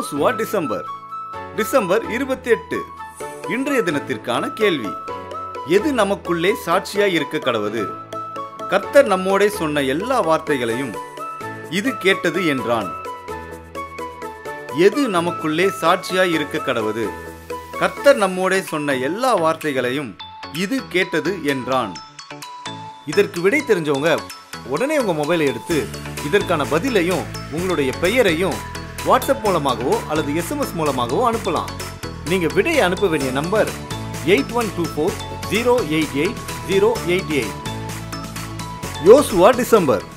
யோசுவா December December இருபத்தி எட்டு இன்றைய தினத்திற்கான கேள்வி எது நமக்குள்ளே சாட்சியாய் இருக்க கடவது கர்த்தர் நம்மோடே சொன்ன எல்லா வார்த்தைகளையும் இது கேட்டது என்றான் எது நமக்குள்ளே சாட்சியாய் இருக்க கடவது கர்த்தர் நம்மோடே சொன்ன எல்லா வார்த்தைகளையும் இது கேட்டது என்றான் இதற்கு விடை தெரிஞ்சவங்க உடனே உங்க மொபைலை எடுத்து இதற்கான பதிலையும் உங்களுடைய பெயரையும் வாட்ஸ்அப் மூலமாகவோ அல்லது எஸ்எம்எஸ் மூலமாகவோ அனுப்பலாம் நீங்க விடையை அனுப்ப வேண்டிய number eight one two four zero eight eight zero eight eight யோசுவா டிசம்பர்